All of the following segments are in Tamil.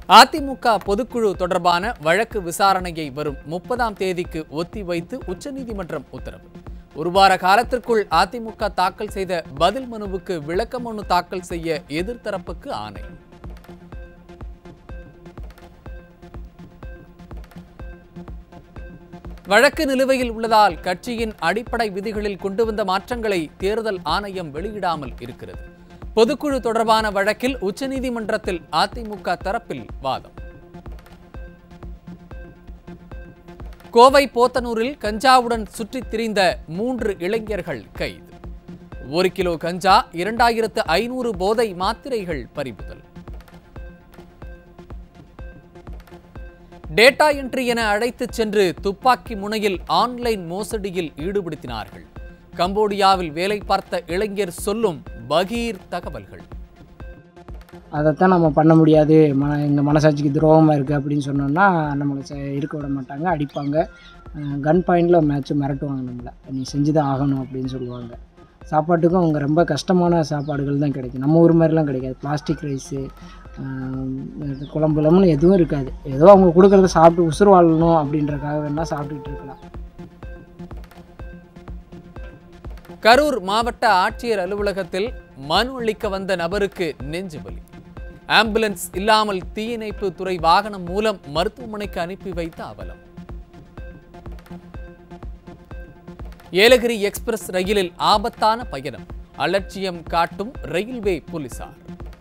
அதிமுக பொதுக்குழு தொடர்பான வழக்கு விசாரணையை வரும் முப்பதாம் தேதிக்கு ஒத்திவைத்து உச்சநீதிமன்றம் உத்தரவு ஒரு வார காலத்திற்குள் அதிமுக தாக்கல் செய்த பதில் மனுவுக்கு விளக்க மனு தாக்கல் செய்ய எதிர்த்தரப்புக்கு ஆணை வழக்கு நிலுவையில் உள்ளதால் கட்சியின் அடிப்படை விதிகளில் கொண்டு வந்த மாற்றங்களை தேர்தல் ஆணையம் வெளியிடாமல் இருக்கிறது பொதுக்குழு தொடர்பான வழக்கில் உச்சநீதிமன்றத்தில் அதிமுக தரப்பில் வாதம் கோவை போத்தனூரில் கஞ்சாவுடன் சுற்றித் திரிந்த மூன்று இளைஞர்கள் கைது ஒரு கிலோ கஞ்சா இரண்டாயிரத்து ஐநூறு போதை மாத்திரைகள் பறிமுதல் டேட்டா என்ட்ரி என அழைத்துச் சென்று துப்பாக்கி முனையில் ஆன்லைன் மோசடியில் ஈடுபடுத்தினார்கள் கம்போடியாவில் வேலை பார்த்த இளைஞர் சொல்லும் பகீர் தகவல்கள் அதைத்தான் நம்ம பண்ண முடியாது மன எங்கள் மனசாட்சிக்கு துரோகமாக இருக்குது அப்படின்னு சொன்னோம்னா நம்மளை செ- இருக்க விட மாட்டாங்க அடிப்பாங்க கன் பாயிண்டில் மேட்ச் மிரட்டுவாங்க நம்மளை நீ செஞ்சு தான் ஆகணும் அப்படின்னு சொல்லுவாங்க சாப்பாட்டுக்கும் அவங்க ரொம்ப கஷ்டமான சாப்பாடுகள் தான் கிடைக்கும் நம்ம ஊர் மாதிரிலாம் கிடைக்காது பிளாஸ்டிக் ரைஸு குழம்பு லெமன் எதுவும் இருக்காது ஏதோ அவங்க கொடுக்குறத சாப்பிட்டு உசுறு வாழணும் அப்படின்றக்காக வேணால் சாப்பிட்டுக்கிட்டு இருக்கலாம் கரூர் மாவட்ட ஆட்சியர் அலுவலகத்தில் மனு அளிக்க வந்த நபருக்கு நெஞ்சு வலி ஆம்புலன்ஸ் இல்லாமல் தீயணைப்பு துறை வாகனம் மூலம் மருத்துவமனைக்கு அனுப்பி வைத்த அவலம் ஏலகிரி எக்ஸ்பிரஸ் ரயிலில் ஆபத்தான பயணம் அலட்சியம் காட்டும் ரயில்வே போலீசார்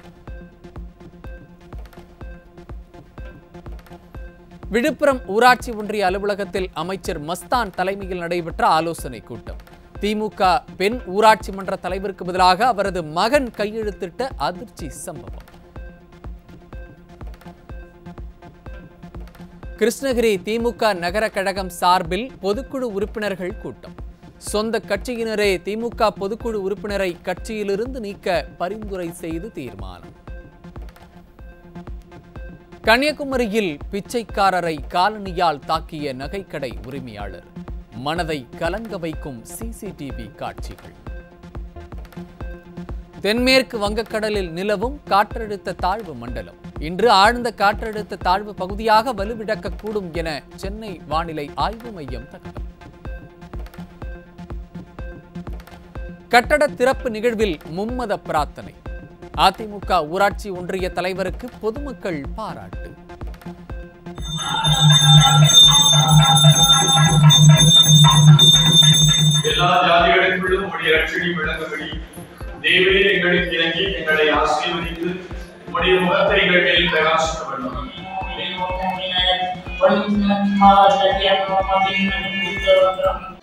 விழுப்புரம் ஊராட்சி ஒன்றிய அலுவலகத்தில் அமைச்சர் மஸ்தான் தலைமையில் நடைபெற்ற ஆலோசனை கூட்டம் திமுக பெண் ஊராட்சி மன்ற தலைவருக்கு பதிலாக அவரது மகன் கையெழுத்திட்ட அதிர்ச்சி சம்பவம் கிருஷ்ணகிரி திமுக நகர கழகம் சார்பில் பொதுக்குழு உறுப்பினர்கள் கூட்டம் சொந்த கட்சியினரே திமுக பொதுக்குழு உறுப்பினரை கட்சியிலிருந்து நீக்க பரிந்துரை செய்து தீர்மானம் கன்னியாகுமரியில் பிச்சைக்காரரை காலனியால் தாக்கிய நகைக்கடை உரிமையாளர் மனதை கலங்க வைக்கும் சிசிடிவி காட்சிகள் தென்மேற்கு வங்கக்கடலில் நிலவும் காற்றழுத்த தாழ்வு மண்டலம் இன்று ஆழ்ந்த காற்றழுத்த தாழ்வு பகுதியாக வலுவிழக்கக்கூடும் என சென்னை வானிலை ஆய்வு மையம் தகவல் கட்டட திறப்பு நிகழ்வில் மும்மத பிரார்த்தனை அதிமுக ஊராட்சி ஒன்றிய தலைவருக்கு பொதுமக்கள் பாராட்டு எல்லா ஜாதிகளுக்குள்ளும் உடைய ரட்சணி விளங்கும்படி தேவரே எங்களுக்கு இறங்கி எங்களை ஆசீர்வதித்து உடைய முகத்தை எங்கள் மேல் பிரகாசிக்க வேண்டும் Pag-ibig ng mga sa tiyan mo, maging naging dito,